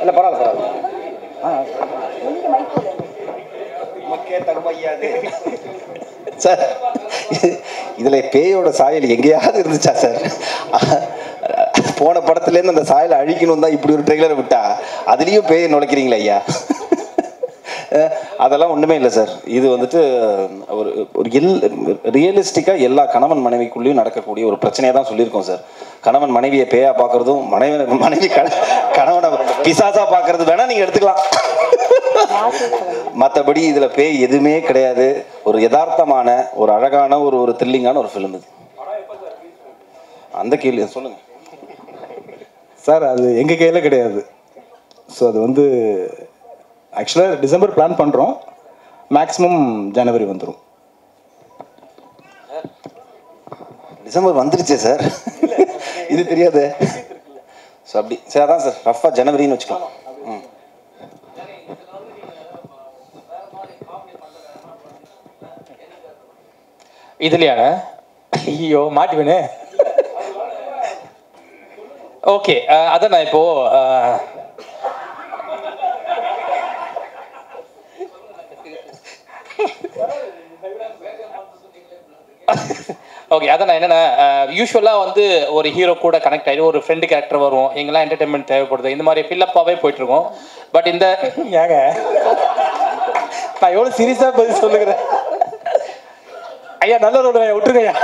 இல்லை பரவாயில்ல பரவாயில்ல ஆ சார் இதில் பேயோட சாயல் எங்கேயாவது இருந்துச்சா சார் போன படத்துலேருந்து அந்த சாயலை அழிக்கணும் தான் இப்படி ஒரு ட்ரெய்லரை விட்டா அதுலேயும் பேயை நுழைக்கிறீங்களா ஐயா அஹ் அதெல்லாம் ஒன்றுமே இல்லை சார் இது வந்துட்டு ஒரு ஒரு எல் ரியலிஸ்டிக்காக எல்லா கணவன் மனைவிக்குள்ளேயும் நடக்கக்கூடிய ஒரு பிரச்சனையை தான் சொல்லியிருக்கோம் சார் கணவன் மனைவியை பேயா பார்க்குறதும் மனைவி மனைவி கண கணவனை பிசாசா பார்க்கறது வேணால் நீங்கள் எடுத்துக்கலாம் மற்றபடி இதில் பேய் எதுவுமே கிடையாது ஒரு யதார்த்தமான ஒரு அழகான ஒரு ஒரு த்ரில்லிங்கான ஒரு ஃபிலிம் இது அந்த கேள்வி சொல்லுங்கள் சார் அது எங்கள் கையில் கிடையாது ஸோ அது வந்து ஆக்சுவலாக டிசம்பர் பிளான் பண்ணுறோம் மேக்ஸிமம் ஜனவரி வந்துடும் டிசம்பர் வந்துருச்சே சார் இது தெரியாது ஸோ அப்படி சரி அதான் சார் ரஃபாக ஜனவரின்னு வச்சுக்கலாம் ம் இதுலையாங்க ஐயோ மாட்டுவேனே ஓகே அதான் நான் இப்போ அஹ், ஓகே அதான் நான் என்னன்னா யூஸ்வலாக வந்து ஒரு ஹீரோ கூட கனெக்ட் ஆகி ஒரு ஃப்ரெண்டு கேரக்டர் வரும் எங்கெல்லாம் என்டர்டைன்மெண்ட் தேவைப்படுது இந்த மாதிரி ஃபில்லப்பாகவே போயிட்டு இருக்கோம் பட் இந்த ஏங்க நான் எவ்வளோ சீரியஸாக பதில் சொல்லுகிறேன் ஐயா நல்ல ரோடு விட்டுருங்க ஐயா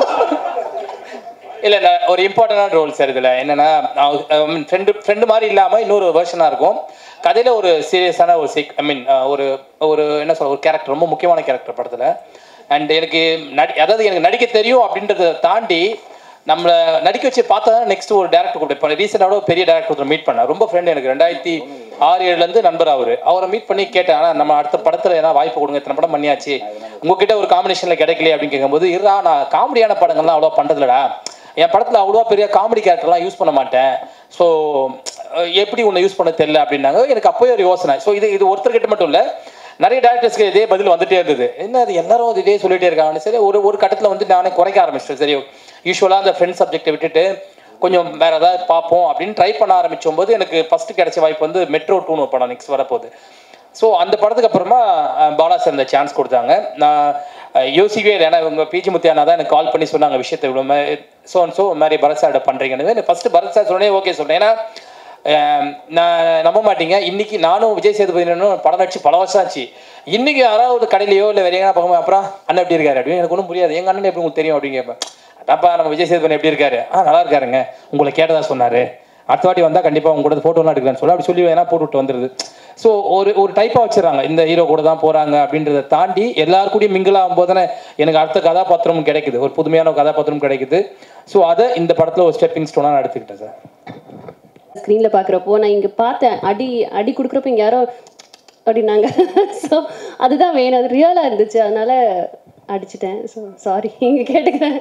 இல்லை இல்லை ஒரு இம்பார்ட்டண்டான ரோல் சார் இதில் என்னென்னா ஃப்ரெண்டு ஃப்ரெண்டு மாதிரி இல்லாமல் இன்னொரு வேர்ஷனாக இருக்கும் கதையில் ஒரு சீரியஸான ஒரு சிக் ஐ மீன் ஒரு ஒரு என்ன சொல்ற ஒரு கேரக்டர் ரொம்ப முக்கியமான கேரக்டர் படத்தில் அண்ட் எனக்கு நடி அதாவது எனக்கு நடிக்க தெரியும் அப்படின்றத தாண்டி நம்மளை நடிக்க வச்சு பார்த்தா தான் நெக்ஸ்ட் ஒரு டேரக்டர் கூப்பிட்டு இப்போ ரீசெண்டாக ஒரு பெரிய டேரக்டர் ஒருத்தர் மீட் பண்ணேன் ரொம்ப ஃப்ரெண்டு எனக்கு ரெண்டாயிரத்தி ஆறு ஏழுலேருந்து நண்பர் அவர் அவரை மீட் பண்ணி கேட்டேன் ஆனால் நம்ம அடுத்த படத்தில் ஏதாவது வாய்ப்பு கொடுங்க இத்தனை படம் பண்ணியாச்சு உங்ககிட்ட ஒரு காம்பினேஷனில் கிடைக்கலையே அப்படின்னு கேட்கும்போது இருடா நான் காமெடியான படங்கள்லாம் அவ்வளோ பண்ணுறதில்லடா என் படத்தில் அவ்வளோவா பெரிய காமெடி கேரக்டர்லாம் யூஸ் பண்ண மாட்டேன் ஸோ எப்படி உன்னை யூஸ் பண்ண தெரியல அப்படின்னாங்க எனக்கு அப்போயே ஒரு யோசனை ஸோ இது இது ஒருத்தர்கிட்ட மட்டும் இல்லை நிறைய டேரக்டர்ஸ்க்கு இதே பதில் வந்துட்டே இருந்தது என்ன அது எல்லாரும் அது இதே சொல்லிட்டே இருக்காங்கன்னு சரி ஒரு ஒரு கட்டத்தில் வந்து நானே குறைக்க ஆரம்பிச்சிட்டேன் சரி யூஸ்வலாக அந்த ஃப்ரெண்ட் சப்ஜெக்டை விட்டுட்டு கொஞ்சம் வேற ஏதாவது பார்ப்போம் அப்படின்னு ட்ரை பண்ண ஆரம்பிச்சும் போது எனக்கு ஃபர்ஸ்ட் கிடைச்ச வாய்ப்பு வந்து மெட்ரோ டூன்னு ஒரு படம் நெக்ஸ்ட் வரப்போகுது ஸோ அந்த படத்துக்கு அப்புறமா அஹ், பாலா சார் இந்த சான்ஸ் கொடுத்தாங்க நான் அஹ், யோசிக்கவே இல்லை ஏன்னா இவங்க பிஜி முத்தியானா தான் எனக்கு கால் பண்ணி சொன்னாங்க விஷயத்தை இவ்வளோ ஸோ ஸோ மாதிரி பரத் சார்கிட்ட பண்ணுறீங்கன்னு ஃபஸ்ட்டு பரத் சார் சொன்னே ஓகே சொன்னேன் ஏன்னா அஹ், நான் நம்ப மாட்டீங்க இன்னைக்கு நானும் விஜய் சேதுபதினும் படம் நடிச்சு பல வருஷம் ஆச்சு இன்னைக்கு யாராவது ஒரு கடையிலையோ இல்லை வேற எங்கன்னா பார்க்கும்போது அப்புறம் அண்ணன் எப்படி இருக்காரு அப்படின்னு எனக்கு ஒன்றும் புரியாது எங்க அண்ணன் எப்படி உங்களுக்கு தெரியும் அப்படின்னு கேட்பேன் அதான்ப்பா நம்ம விஜய் சேதுபதி எப்படி இருக்காரு ஆ நல்லா இருக்காருங்க உங்களை கேட்டதா சொன்னாரு அடுத்த வாட்டி வந்தால் கண்டிப்பாக உங்க கூட ஃபோட்டோலாம் எடுக்கிறேன்னு சொல்லி அப்படி சொல்லி வேணா போட்டு விட்டு வந்துடுது ஸோ ஒரு ஒரு டைப்பாக வச்சிடறாங்க இந்த ஹீரோ கூட தான் போகிறாங்க அப்படின்றத தாண்டி எல்லாரு கூடயும் மிங்கிள் ஆகும்போது தானே எனக்கு அடுத்த கதாபாத்திரமும் கிடைக்குது ஒரு புதுமையான ஒரு கதாபாத்திரம் கிடைக்குது ஸோ அதை இந்த படத்தில் ஒரு ஸ்டெப்பிங் ஸ்டோனாக நான் எடுத்துக்கிட்டேன் சார் ஸ்க்ரீனில் பார்க்குறப்போ நான் இங்கே பார்த்தேன் அடி அடி கொடுக்குறப்ப இங்கே யாரோ அப்படின்னாங்க ஸோ அதுதான் வேணும் அது ரியலாக இருந்துச்சு அதனால அடிச்சிட்டேன் ஸோ சாரி இங்கே கேட்டுக்கிறேன்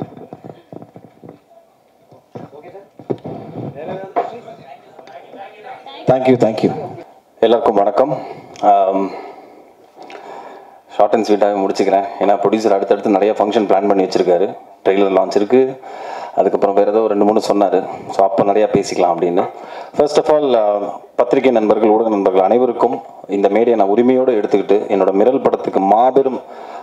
தேங்க்யூ தேங்க்யூ எல்லாருக்கும் வணக்கம் ஷார்ட் அண்ட் ஸ்வீட்டாகவே முடிச்சுக்கிறேன் ஏன்னா ப்ரொடியூசர் அடுத்தடுத்து நிறைய ஃபங்க்ஷன் பிளான் பண்ணி வச்சிருக்காரு ட்ரெய்லர் லான்ச் இருக்கு அதுக்கப்புறம் வேறு ஏதோ ஒரு ரெண்டு மூணு சொன்னார் ஸோ அப்போ நிறையா பேசிக்கலாம் அப்படின்னு ஃபர்ஸ்ட் ஆஃப் ஆல் பத்திரிகை நண்பர்கள் ஊடக நண்பர்கள் அனைவருக்கும் இந்த மேடையை நான் உரிமையோடு எடுத்துக்கிட்டு என்னோட மிரல் படத்துக்கு மாபெரும்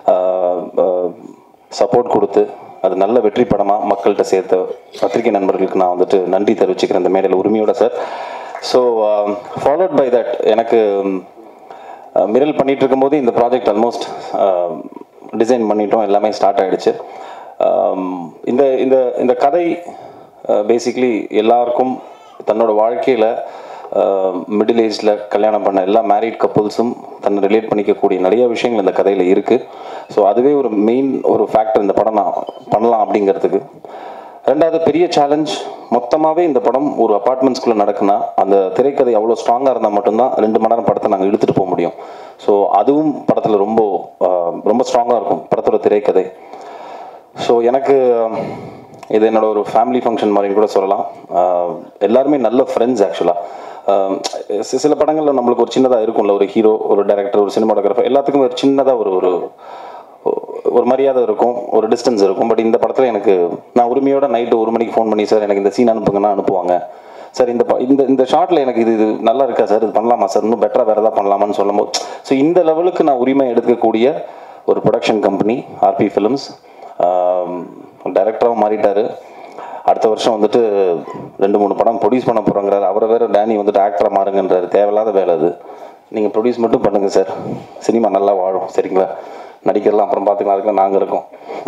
சப்போர்ட் கொடுத்து அது நல்ல வெற்றி படமாக மக்கள்கிட்ட சேர்த்த பத்திரிகை நண்பர்களுக்கு நான் வந்துட்டு நன்றி தெரிவிச்சுக்கிறேன் இந்த மேடையில் உரிமையோட sir so followed by that எனக்கு மிரல் பண்ணிட்டு இருக்கும்போது இந்த ப்ராஜெக்ட் ஆல்மோஸ்ட் டிசைன் பண்ணிட்டோம் எல்லாமே ஸ்டார்ட் ஆயிடுச்சு Um, இந்த இந்த இந்த கதை பேசிக்லி எல்லாருக்கும் தன்னோட வாழ்க்கையில் மிடில் ஏஜில் கல்யாணம் பண்ண எல்லா மேரிட் கப்புள்ஸும் தன்னை ரிலேட் பண்ணிக்கக்கூடிய நிறைய விஷயங்கள் இந்த கதையில் இருக்குது ஸோ அதுவே ஒரு மெயின் ஒரு ஃபேக்டர் இந்த படம் நான் பண்ணலாம் அப்படிங்கிறதுக்கு ரெண்டாவது பெரிய சேலஞ்ச் மொத்தமாகவே இந்த படம் ஒரு அப்பார்ட்மெண்ட்ஸ்குள்ளே நடக்குன்னா அந்த திரைக்கதை அவ்வளோ ஸ்ட்ராங்காக இருந்தால் மட்டும்தான் ரெண்டு மணி நேரம் படத்தை நாங்கள் இழுத்துட்டு போக முடியும் ஸோ அதுவும் படத்தில் ரொம்ப ஆஹ், ரொம்ப ஸ்ட்ராங்காக இருக்கும் படத்தோட திரைக்கதை ஸோ எனக்கு இது என்னோட ஒரு ஃபேமிலி ஃபங்க்ஷன் மாதிரி கூட சொல்லலாம் ஆஹ், எல்லாருமே நல்ல ஃப்ரெண்ட்ஸ் ஆக்சுவலாக சில படங்களில் நம்மளுக்கு ஒரு சின்னதாக இருக்கும்ல ஒரு ஹீரோ ஒரு டைரக்டர் ஒரு சினிமாட்டோகிராஃபர் எல்லாத்துக்கும் ஒரு சின்னதாக ஒரு ஒரு ஒரு மரியாதை இருக்கும் ஒரு டிஸ்டன்ஸ் இருக்கும் பட் இந்த படத்தில் எனக்கு நான் உரிமையோட நைட்டு ஒரு மணிக்கு ஃபோன் பண்ணி சார் எனக்கு இந்த சீன் அனுப்புங்கன்னா அனுப்புவாங்க சார் இந்த ப- இந்த இந்த ஷார்ட்டில் எனக்கு இது இது நல்லா இருக்கா சார் இது பண்ணலாமா சார் இன்னும் பெட்டராக வேறு எதாவது பண்ணலாமான்னு சொல்லும்போது ஸோ இந்த லெவலுக்கு நான் உரிமை எடுக்கக்கூடிய ஒரு ப்ரொடக்ஷன் கம்பெனி ஆர்பி ஃபிலிம்ஸ் டைரக்டராகவும் மாறிட்டாரு அடுத்த வருஷம் வந்துட்டு ரெண்டு மூணு படம் ப்ரொடியூஸ் பண்ண போகிறோங்கிறாரு அவரை வேற டேனி வந்துட்டு ஆக்டராக மாறுங்கன்றாரு தேவையில்லாத வேலை அது நீங்கள் ப்ரொடியூஸ் மட்டும் பண்ணுங்கள் சார் சினிமா நல்லா வாழும் சரிங்களா நடிக்கிறலாம் அப்புறம் பார்த்துக்கலாம் அதுக்கெல்லாம் நாங்கள் இருக்கோம்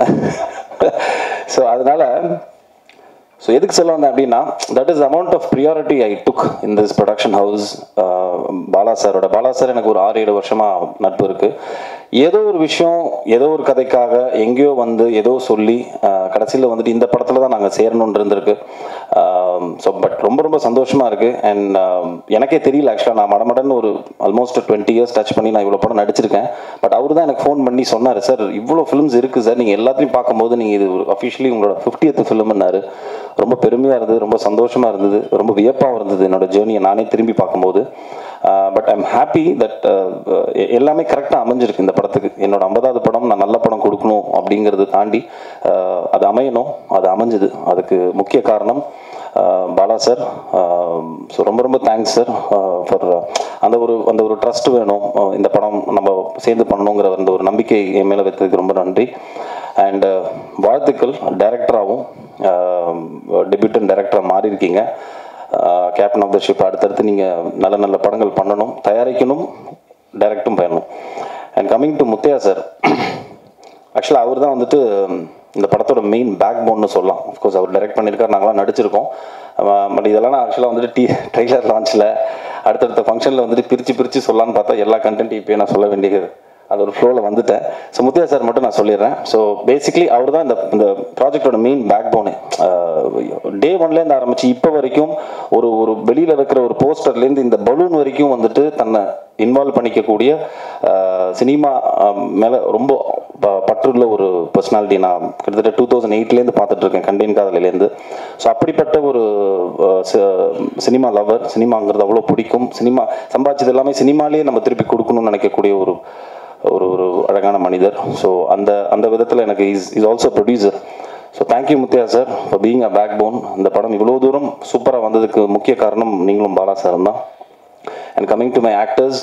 ஸோ அதனால ஸோ எதுக்கு சொல்ல வந்தேன் அப்படின்னா that is amount of priority I took in this production house Bala சாரோட பாலா சார் எனக்கு ஒரு ஆறு ஏழு வருஷமாக நட்பு இருக்குது ஏதோ ஒரு விஷயம் ஏதோ ஒரு கதைக்காக எங்கேயோ வந்து ஏதோ சொல்லி கடைசியில் வந்துட்டு இந்த படத்தில் தான் நாங்கள் சேரணும்னு இருந்திருக்கு ஸோ பட் ரொம்ப ரொம்ப சந்தோஷமாக இருக்குது அண்ட் எனக்கே தெரியல ஆக்சுவலாக நான் மடமடன்னு ஒரு ஆல்மோஸ்ட் டுவெண்ட்டி இயர்ஸ் டச் பண்ணி நான் இவ்வளோ படம் நடிச்சிருக்கேன் பட் அவர் தான் எனக்கு ஃபோன் பண்ணி சொன்னார் சார் இவ்வளோ ஃபிலிம்ஸ் இருக்குது சார் நீங்கள் எல்லாத்தையும் பார்க்கும்போது நீங்கள் இது அஃபிஷியலி உங்களோட ஃபிஃப்டியத் ஃபிலிம்னாரு ரொம்ப பெருமையாக இருந்தது ரொம்ப சந்தோஷமாக இருந்தது ரொம்ப வியப்பாகவும் இருந்தது என்னோட ஜேர்னியை நானே திரும்பி பார்க்கும்போது பட் ஐம் ஹாப்பி தட் எல்லாமே கரெக்டாக அமைஞ்சிருக்கு இந்த படத்துக்கு என்னோட ஐம்பதாவது படம் நான் நல்ல படம் கொடுக்கணும் அப்படிங்கிறது தாண்டி அஹ், அது அமையணும் அது அமைஞ்சுது அதுக்கு முக்கிய காரணம் அஹ், பாலா சார் ஸோ ரொம்ப ரொம்ப தேங்க்ஸ் சார் ஃபார் அந்த ஒரு அந்த ஒரு ட்ரஸ்ட் வேணும் அஹ், இந்த படம் நம்ம சேர்ந்து பண்ணணுங்கிற அந்த ஒரு நம்பிக்கை என் மேலே வைத்ததுக்கு ரொம்ப நன்றி அண்ட் வாழ்த்துக்கள் டைரக்டராகவும் டெபியூட்டன் டைரக்டராக மாறி இருக்கீங்க கேப்டன் ஆஃப் த ஷிப் அடுத்தடுத்து நீங்கள் நல்ல நல்ல படங்கள் பண்ணணும் தயாரிக்கணும் டைரக்டும் பண்ணணும் and coming to Muthaiya sir ஆக்சுவலாக அவர் தான் வந்துட்டு இந்த படத்தோட மெயின் பேக் போன்னு சொல்லலாம் அஃப்கோர்ஸ் அவர் டைரக்ட் பண்ணியிருக்காரு நாங்களாம் நடிச்சிருக்கோம் பட் இதெல்லாம் நான் ஆக்சுவலாக வந்துட்டு டி ட்ரெய்லர் லான்ச்சில் அடுத்தடுத்த ஃபங்க்ஷனில் வந்துட்டு பிரித்து பிரித்து சொல்லலான்னு பார்த்தா எல்லா கண்டென்ட் இப்போ நான் சொல்ல வேண்டியது அது ஒரு ஃப்ளோவில் வந்துட்டேன் ஸோ முத்தையா சார் மட்டும் நான் சொல்லிடுறேன் ஸோ பேசிக்லி அவர் தான் இந்த இந்த ப்ராஜெக்டோட மெயின் பேக் போனு டே ஒன்லேருந்து ஆரம்பிச்சு இப்போ வரைக்கும் ஒரு ஒரு வெளியில் வைக்கிற ஒரு போஸ்டர்லேருந்து இந்த பலூன் வரைக்கும் வந்துட்டு தன்னை இன்வால்வ் பண்ணிக்கக்கூடிய சினிமா மேலே ரொம்ப ப- பற்றுள்ள ஒரு பர்சனாலிட்டி நான் கிட்டத்தட்ட டூ தௌசண்ட் எயிட்லேருந்து பார்த்துட்டு இருக்கேன் கண்டேன் காதலிலேருந்து ஸோ அப்படிப்பட்ட ஒரு அஹ், சி- சினிமா லவர் சினிமாங்கிறது அவ்வளோ பிடிக்கும் சினிமா சம்பாதிச்சது எல்லாமே சினிமாலேயே நம்ம திருப்பி கொடுக்கணும்னு நினைக்கக்கூடிய ஒரு ஒரு ஒரு அழகான மனிதர் ஸோ அந்த அந்த விதத்தில் எனக்கு is is also producer so thank you Muthaiya sir for being a backbone இந்த படம் இவ்வளோ தூரம் சூப்பராக வந்ததுக்கு முக்கிய காரணம் நீங்களும் பாலா சார் தான் and coming to my actors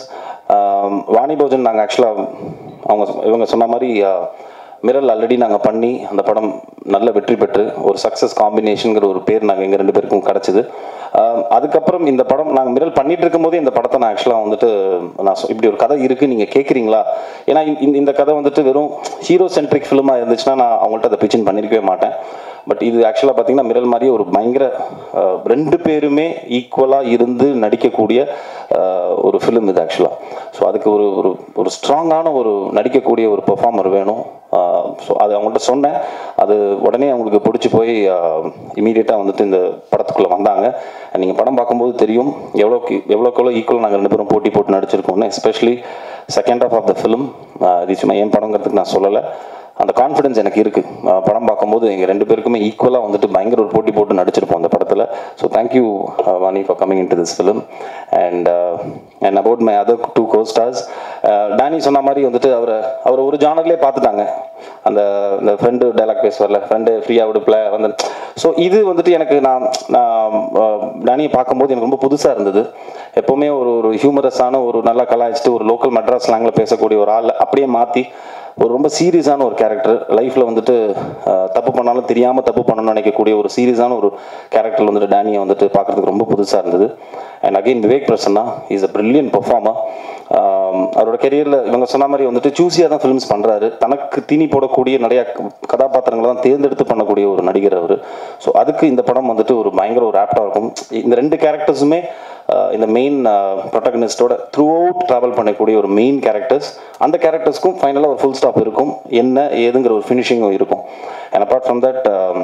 Vani Bhojan நாங்கள் ஆக்சுவலாக அவங்க இவங்க சொன்ன மாதிரி uh, மிரல் ஆல்ரெடி நாங்கள் பண்ணி அந்த படம் நல்ல வெற்றி பெற்று ஒரு சக்ஸஸ் காம்பினேஷனுங்கிற ஒரு பேர் நாங்கள் எங்கள் ரெண்டு பேருக்கும் கிடச்சிது அதுக்கப்புறம் இந்த படம் நாங்கள் மிரல் பண்ணிட்டு இருக்கும்போதே இந்த படத்தை நான் ஆக்சுவலாக வந்துட்டு நான் சொ- இப்படி ஒரு கதை இருக்குது நீங்கள் கேட்குறீங்களா ஏன்னா இந்த இந்த கதை வந்துட்டு வெறும் ஹீரோ சென்ட்ரிக் ஃபிலிமாக இருந்துச்சுன்னா நான் அவங்கள்ட்ட அதை பிச்சின் பண்ணியிருக்கவே மாட்டேன் பட் இது ஆக்சுவலாக பார்த்தீங்கன்னா மிரல் மாதிரியே ஒரு பயங்கர அஹ், ரெண்டு பேருமே ஈக்குவலாக இருந்து நடிக்கக்கூடிய அஹ், ஒரு ஃபிலிம் இது ஆக்சுவலாக ஸோ அதுக்கு ஒரு ஒரு ஒரு ஸ்ட்ராங்கான ஒரு நடிக்கக்கூடிய ஒரு பெர்ஃபார்மர் வேணும் ஸோ அது அவங்கள்ட்ட சொன்னேன் அது உடனே அவங்களுக்கு பிடிச்சி போய் இமீடியட்டாக வந்துட்டு இந்த படத்துக்குள்ளே வந்தாங்க நீங்கள் படம் பார்க்கும்போது தெரியும் எவ்வளோக்கு எவ்வளோக்கு எவ்வளோ ஈக்குவல் நாங்கள் ரெண்டு பேரும் போட்டி போட்டு நடிச்சிருக்கோம்னு especially second half of the film இது சும்மா என் படங்கிறதுக்கு நான் சொல்லலை அந்த கான்ஃபிடன்ஸ் எனக்கு இருக்கு அஹ் படம் பார்க்கும்போது எங்க ரெண்டு பேருக்குமே ஈக்குவலாக வந்துட்டு பயங்கர ஒரு போட்டி போட்டு நடிச்சிருப்போம் அந்த படத்தில் so thank you Vani for coming in to this film and and about my other two co stars Danny சொன்ன மாதிரி வந்துட்டு அவரை அவர் ஒரு ஜானர்லேயே பார்த்துட்டாங்க அந்த இந்த ஃப்ரெண்டு டைலாக் பேசுவார்ல ஃப்ரெண்டு ஃப்ரீயாக விடுப்பில் வந்து ஸோ இது வந்துட்டு எனக்கு நான் நான் அஹ், டேனியை பார்க்கும்போது எனக்கு ரொம்ப புதுசாக இருந்தது எப்போவுமே ஒரு ஒரு ஹியூமரஸான ஒரு நல்லா கலாய்ச்சிட்டு ஒரு லோக்கல் மெட்ராஸ் ஸ்லாங்கில் பேசக்கூடிய ஒரு ஆள் அப்படியே மாற்றி ஒரு ரொம்ப சீரியஸான ஒரு கேரக்டர் லைஃப்பில் வந்துட்டு அஹ், தப்பு பண்ணாலும் தெரியாமல் தப்பு பண்ணணும்னு நினைக்கக்கூடிய ஒரு சீரியஸான ஒரு கேரக்டர் வந்துட்டு டேனியை வந்துட்டு பார்க்குறதுக்கு ரொம்ப புதுசாக இருந்தது and again Vivek Prasanna is a brilliant performer அவரோட கெரியரில் இவங்க சொன்ன மாதிரி வந்துட்டு சூஸியாக தான் ஃபிலிம்ஸ் பண்ணுறாரு தனக்கு தீனி போடக்கூடிய நிறைய கதாபாத்திரங்களை தான் தேர்ந்தெடுத்து பண்ணக்கூடிய ஒரு நடிகர் அவர் ஸோ அதுக்கு இந்த படம் வந்துட்டு ஒரு பயங்கர ஒரு ஆப்டாக இருக்கும் இந்த ரெண்டு கேரக்டர்ஸுமே அஹ் இந்த மெயின் ப்ரொட்டகனிஸ்டோட த்ரூ அவுட் ட்ராவல் பண்ணக்கூடிய ஒரு மெயின் கேரக்டர்ஸ் அந்த கேரக்டர்ஸ்க்கும் ஃபைனலாக ஒரு ஃபுல் ஸ்டாப் இருக்கும் என்ன ஏதுங்கிற ஒரு ஃபினிஷிங்கும் இருக்கும் and apart from that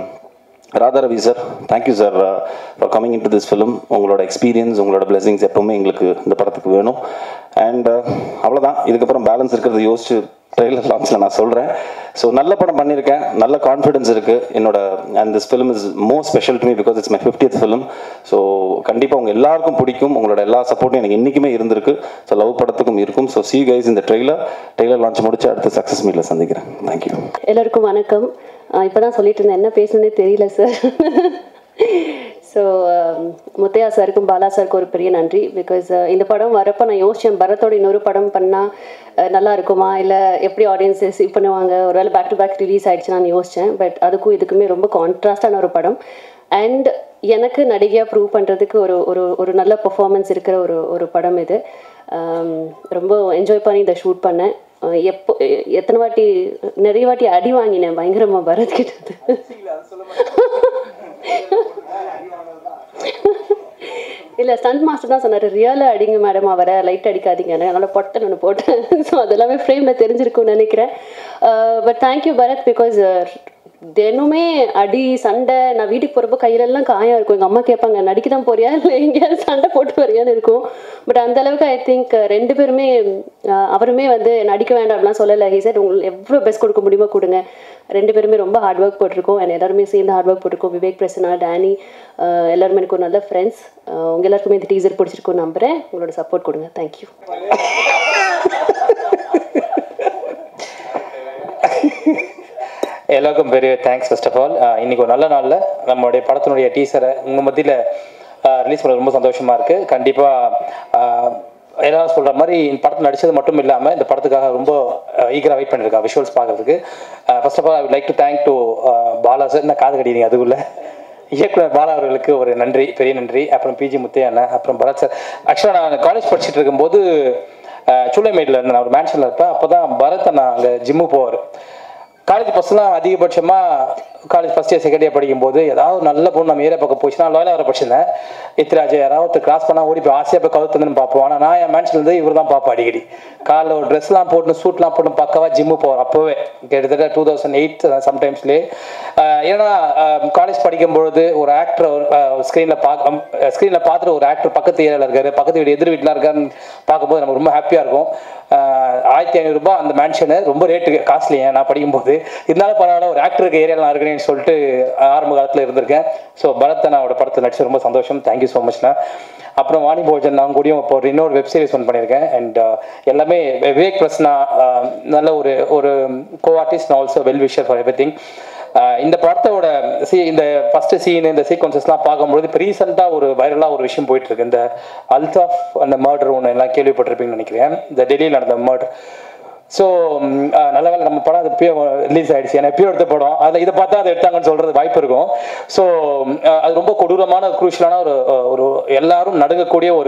Radha Ravi sir thank you sir for coming in to this film உங்களோட எக்ஸ்பீரியன்ஸ் உங்களோட blessings எப்பவுமே எங்களுக்கு இந்த படத்துக்கு வேணும் அண்ட் அவ்வளோதான் இதுக்கப்புறம் பேலன்ஸ் இருக்கிறத யோசிச்சு ட்ரெய்லர் லான்ச்சில் நான் சொல்கிறேன் ஸோ நல்ல படம் பண்ணியிருக்கேன் நல்ல கான்ஃபிடன்ஸ் இருக்குது என்னோட and this film is more special to me because it's my fiftieth film so கண்டிப்பாக உங்கள் எல்லாருக்கும் பிடிக்கும் உங்களோட எல்லா சப்போர்ட்டும் எனக்கு இன்றைக்குமே இருந்திருக்கு ஸோ லவ் படத்துக்கும் இருக்கும் ஸோ சி கைஸ் இந்த ட்ரெய்லர் ட்ரெய்லர் லான்ச் முடிச்சு அடுத்து சக்ஸஸ் மீட்டில் சந்திக்கிறேன் தேங்க்யூ எல்லாருக்கும் வணக்கம் இப்போ தான் சொல்லிட்டு இருந்தேன் என்ன பேசணுன்னே தெரியல சார் ஸோ முத்தையா சாருக்கும் பாலா சாருக்கும் ஒரு பெரிய நன்றி பிகாஸ் இந்த படம் வரப்போ நான் யோசித்தேன் பரத்தோட இன்னொரு படம் பண்ணால் நல்லா இருக்குமா இல்லை எப்படி ஆடியன்ஸ் ரிசீவ் பண்ணுவாங்க ஒருவேளை பேக் டு பேக் ரிலீஸ் ஆயிடுச்சுன்னு நான் யோசித்தேன் பட் அதுக்கும் இதுக்குமே ரொம்ப கான்ட்ராஸ்டான ஒரு படம் அண்ட் எனக்கு நடிகையாக ப்ரூவ் பண்ணுறதுக்கு ஒரு ஒரு ஒரு நல்ல பெர்ஃபார்மன்ஸ் இருக்கிற ஒரு ஒரு படம் இது Um, ரொம்ப என்ஜாய் பண்ணி இதை ஷூட் பண்ணேன் அஹ் எப்போ எ- எத்தனை வாட்டி நிறைய வாட்டி அடி வாங்கினேன் பயங்கரமா பரத் கிட்ட இல்ல ஸ்டண்ட் மாஸ்டர் தான் சொன்னாரு ரியலா அடிங்க மேடம் அவரை லைட் அடிக்காதீங்க அதனால பொட்டன் ஒன்று போட்டேன் ஸோ அதெல்லாமே ஃப்ரேம்ல தெரிஞ்சிருக்கும்னு நினைக்கிறேன் பட் தேங்க்யூ பரத் பிகாஸ் தினமே அடி சண்டை நான் வீட்டுக்கு போகிறப்போ கையிலெல்லாம் காயம் இருக்கும் எங்கள் அம்மா கேட்பாங்க நடிக்க தான் போறியா இல்லை எங்கேயாவது சண்டை போட்டு வரியான்னு இருக்கும் பட் அந்த அளவுக்கு ஐ திங்க் ரெண்டு பேருமே அஹ், அவருமே வந்து நடிக்க வேண்டாம் அப்படிலாம் சொல்லலை ஹி சார் உங்களுக்கு எவ்வளோ பெஸ்ட் கொடுக்க முடியுமோ கொடுங்க ரெண்டு பேருமே ரொம்ப ஹார்ட் ஒர்க் போட்டிருக்கோம் and எல்லாருமே சேர்ந்து ஹார்ட் ஒர்க் போட்டிருக்கோம் விவேக் பிரசன்னா டேனி அஹ், எல்லாருமே எனக்கு ஒரு நல்ல ஃப்ரெண்ட்ஸ் உங்கள் எல்லாருக்குமே இந்த டீசர் பிடிச்சிருக்கும் நம்புறேன் உங்களோட சப்போர்ட் கொடுங்க தேங்க்யூ எல்லாருக்கும் பெரிய தேங்க்ஸ் ஃபர்ஸ்ட் ஆஃப் ஆல் இன்னைக்கு ஒரு நல்ல நாளில் நம்மளுடைய படத்தினுடைய டீசரை உங்கள் மத்தியில் ரிலீஸ் பண்ண ரொம்ப சந்தோஷமா இருக்கு கண்டிப்பாக எல்லாரும் சொல்கிற மாதிரி இந்த படத்தில் நடிச்சது மட்டும் இல்லாமல் இந்த படத்துக்காக ரொம்ப ஈகராக வெயிட் பண்ணியிருக்கா விஷுவல்ஸ் பார்க்கறதுக்கு first of all I would like to thank to Bala sir என்ன காது கடிக்கிறீங்க அதுக்குள்ள இயக்குனர் பாலா அவர்களுக்கு ஒரு நன்றி பெரிய நன்றி அப்புறம் பிஜி முத்தையா அண்ணன் அப்புறம் பரத் சார் ஆக்சுவலாக நான் காலேஜ் படிச்சுட்டு இருக்கும்போது அஹ், சூளைமேடில் இருந்தேன் நான் ஒரு மேன்ஷனில் இருப்பேன் அப்போ தான் பரத் அண்ணா அங்கே ஜிம்மு போவார் காலேஜ் பஸ்லாம் அதிகபட்சமாக college first year second year படிக்கும்போது ஏதாவது ஒரு நல்ல பொண்ணு நம்ம ஏரியா பக்கம் போச்சுன்னா லாயலாக வர படிச்சிருந்தேன் இத்திராஜ் யாராவது ஒருத்தர் கிராஸ் பண்ணால் ஓடி போய் ஆசையாக போய் கவுத்துன்னு பார்ப்போம் ஆனால் நான் என் மேன்ஷன்ல இருந்து இவர் தான் பார்ப்பேன் அடிக்கடி காலைல ஒரு ட்ரெஸ்லாம் போட்டு சூட்லாம் போட்டு பக்கவா ஜிம்மு போவார் அப்போவே கிட்டத்தட்ட டூ தௌசண்ட் எயிட் சம்டைம்ஸ்லேயே ஏன்னா காலேஜ் படிக்கும் பொழுது ஒரு ஆக்டர் ஸ்க்ரீனில் பார்க்க ஸ்க்ரீனில் பார்த்துட்டு ஒரு ஆக்டர் பக்கத்து ஏரியாவில் இருக்காரு பக்கத்து வீடு எதிர் வீட்டில் இருக்காருன்னு பார்க்கும்போது நமக்கு ரொம்ப ஹாப்பியாக இருக்கும் ஆஹ் ஆயிரத்தி ஐநூறுரூபா அந்த மேன்ஷனு ரொம்ப ரேட்டு காஸ்ட்லி நான் படிக்கும்போது இருந்தாலும் பரவாயில்ல ஒரு ஆக்டருக்கு ஏரியாவில் நான் இருக்கிறேன்னு சொல்லிட்டு ஆரம்ப காலத்தில் இருந்திருக்கேன் ஸோ பரத் அண்ணாவோட படத்தில் நடிச்சு ரொம்ப சந்தோஷம் தேங்க்யூ ஸோ மச்ண்ணா அப்புறம் வாணி போஜன் நான் கூடயும் இப்போ ஒரு இன்னொரு வெப் சீரிஸ் ஒன்று பண்ணியிருக்கேன் அண்ட் எல்லாமே விவேக் பிரஸ்னா ஆஹ் நல்ல ஒரு ஒரு co artist also well wisher for every இந்த படத்தோட சி இந்த ஃபர்ஸ்ட் சீன் இந்த சீக்வன்சஸ்லாம் பார்க்கும்பொழுது இப்போ ரீசெண்டாக ஒரு வைரலாக ஒரு விஷயம் போயிட்டு இருக்கு இந்த அல்தாஃப் அந்த மர்டர் ஒன்று எல்லாம் கேள்விப்பட்டிருப்பீங்கன்னு நினைக்கிறேன் இந்த டெல்லியில் நடந்த மர்டர் ஸோ நல்ல வேலை நம்ம படம் அது எப்பயோ ரிலீஸ் ஆயிடுச்சு ஏன்னா எப்பயோ எடுத்த படம் அதில் இதை பார்த்தா அதை எடுத்தாங்கன்னு சொல்றது வாய்ப்பு இருக்கும் ஸோ அது ரொம்ப கொடூரமான குரூஷியலான ஒரு அஹ், ஒரு எல்லாரும் நடுங்கக்கூடிய ஒரு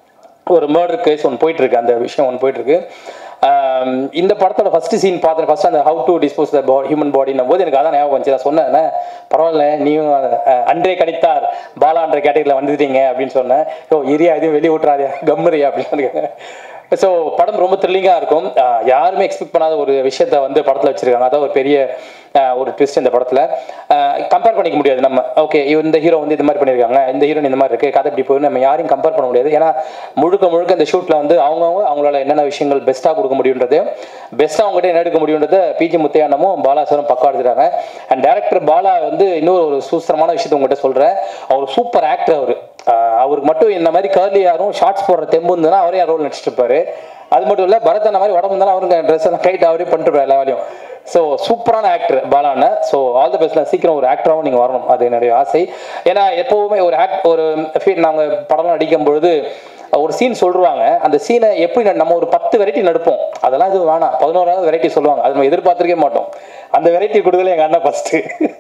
ஒரு மர்டர் கேஸ் ஒன்று போயிட்டு இருக்கு அந்த விஷயம் ஒன்று போயிட்டு இருக்கு ஆம், இந்த படத்தோட ஃபர்ஸ்ட் சீன் பார்த்தேன் ஃபர்ஸ்ட் அந்த how to dispose the body human பாடின்னும் போது எனக்கு அதான் ஞாபகம் வந்துச்சு நான் சொன்னேன் "அண்ணே, பரவாயில்ல நீயும் அஹ், அன்றே கணித்தார் பாலான்ற கேட்டகரியில் வந்துட்டீங்க அப்படின்னு சொன்னேன் ஓ இரியா எதுவும் வெளியே விட்றாதே கம்முறியா அப்படின்னு சொன்னேன் ஸோ படம் ரொம்ப த்ரில்லிங்காக இருக்கும் அஹ் யாருமே எக்ஸ்பெக்ட் பண்ணாத ஒரு விஷயத்த வந்து படத்தில் வச்சிருக்காங்க அதான் ஒரு பெரிய அஹ், ஒரு ட்விஸ்ட் இந்த படத்தில் கம்பேர் பண்ணிக்க முடியாது நம்ம ஓகே இந்த ஹீரோ வந்து இந்த மாதிரி பண்ணியிருக்காங்க இந்த ஹீரோயின் இந்த மாதிரி இருக்கு கதை இப்படி போய் நம்ம யாரையும் கம்பேர் பண்ண முடியாது ஏன்னா முழுக்க முழுக்க இந்த ஷூட்டில் வந்து அவங்கவுங்க அவங்களால என்னென்ன விஷயங்கள் பெஸ்ட்டாக கொடுக்க முடியுன்றது பெஸ்ட்டாக அவங்ககிட்ட என்ன எடுக்க முடியுன்றதை பிஜி முத்தையானமும் பாலாசரும் பக்கம் எடுத்துட்டாங்க அண்ட் டேரக்டர் பாலா வந்து இன்னொரு ஒரு சூஸ்திரமான விஷயத்தை உங்ககிட்ட சொல்கிறேன் அவர் சூப்பர் ஆக்டர் அவர் ஆஹ் அவருக்கு மட்டும் இந்த மாதிரி கர்லி யாரும் ஷார்ட்ஸ் போடுற தெம்பு இருந்ததுன்னா அவரே ரோல் நடிச்சிட்டு இருப்பாரு அது மட்டும் இல்லை பரத் அந்த மாதிரி உடம்பு இருந்தாலும் அவருக்கு ட்ரெஸ் எல்லாம் கைட் அவரே பண்ணிட்டு எல்லா வேலையும் ஸோ சூப்பரான ஆக்டர் பாலான ஸோ ஆல் தி பெஸ்ட்ல சீக்கிரம் ஒரு ஆக்டராகவும் நீங்கள் வரணும் அது என்னுடைய ஆசை ஏன்னா எப்போவுமே ஒரு ஆக்ட் ஒரு ஃபீல் நாங்கள் படம் நடிக்கும் பொழுது ஒரு சீன் சொல்லுவாங்க அந்த சீனை எப்படி ந- நம்ம ஒரு பத்து வெரைட்டி நடிப்போம் அதெல்லாம் இது வேணாம் பதினோராவது வெரைட்டி சொல்லுவாங்க அது நம்ம எதிர்பார்த்திருக்கே மாட்டோம் அந்த வெரைட்டி கொடுக்கல எங்கள் அண்ணன் ஃபர்ஸ்ட்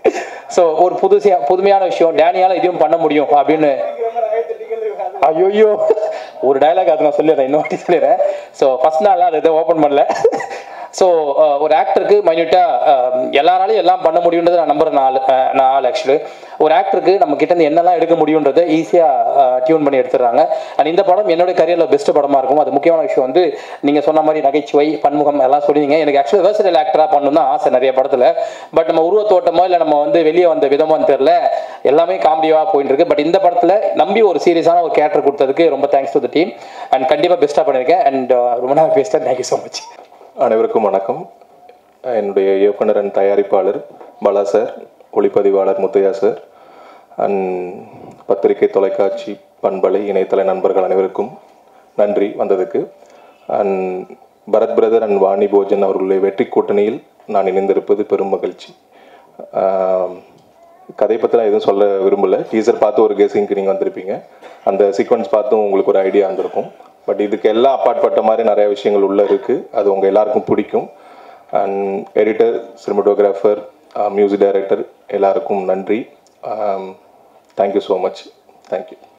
ஸோ ஒரு புதுசையா புதுமையான விஷயம் டேனியால இதையும் பண்ண முடியும் அப்படின்னு ஐயோ ஒரு டயலாக் அது நான் சொல்லிடுறேன் இன்னொரு வாட்டி சொல்லிடுறேன் ஸோ ஃபர்ஸ்ட் நாள் அதை எதுவும் ஓப்பன் பண்ணல ஸோ ஒரு ஆக்டருக்கு மைன்யூட்டாக எல்லாராலையும் எல்லாம் பண்ண முடியுன்றது நான் நம்புற நாள் அஹ், நான் ஆள் ஆக்சுவலி ஒரு ஆக்டருக்கு நம்ம கிட்ட இருந்து என்னெல்லாம் எடுக்க முடியுன்றதை ஈஸியாக டியூன் பண்ணி எடுத்துடுறாங்க அண்ட் இந்த படம் என்னோட கரியரில் பெஸ்ட் படமாக இருக்கும் அது முக்கியமான விஷயம் வந்து நீங்கள் சொன்ன மாதிரி நகைச்சுவை பன்முகம் எல்லாம் சொல்லிங்க எனக்கு ஆக்சுவலி வேர்சல் ஆக்டராக பண்ணணும் தான் ஆசை நிறைய படத்தில் பட் நம்ம உருவத்தோட்டமோ இல்லை நம்ம வந்து வெளியே வந்த விதமோன்னு தெரில எல்லாமே காமெடியாக போயிட்டு இருக்கு பட் இந்த படத்தில் நம்பி ஒரு சீரியஸான ஒரு கேரக்டர் கொடுத்ததுக்கு ரொம்ப thanks to the team and கண்டிப்பாக பெஸ்ட்டாக பண்ணியிருக்கேன் அண்ட் ரொம்ப நாள் பேசிட்டேன் தேங்க்யூ ஸோ மச் அனைவருக்கும் வணக்கம் என்னுடைய இயக்குனர் அண்ட் தயாரிப்பாளர் பாலா சார் ஒளிப்பதிவாளர் முத்தையா சார் அண்ட் பத்திரிகை தொலைக்காட்சி பண்பலை இணையதள நண்பர்கள் அனைவருக்கும் நன்றி வந்ததுக்கு and Bharath brother and Vani Bhojan அவர்களுடைய வெற்றி கூட்டணியில் நான் இணைந்திருப்பது பெரும் மகிழ்ச்சி ஆம், கதை பற்றிலாம் எதுவும் சொல்ல விரும்பல டீசர் பார்த்து ஒரு கெஸிங்க்கு நீங்கள் வந்திருப்பீங்க அந்த சீக்வன்ஸ் பார்த்தும் உங்களுக்கு ஒரு ஐடியா வந்திருக்கும் பட் இதுக்கு எல்லாம் அப்பாற்பட்ட மாதிரி நிறைய விஷயங்கள் உள்ளே இருக்குது அது உங்கள் எல்லாருக்கும் பிடிக்கும் and editor cinematographer music director எல்லாருக்கும் நன்றி தேங்க்யூ ஸோ மச் தேங்க்யூ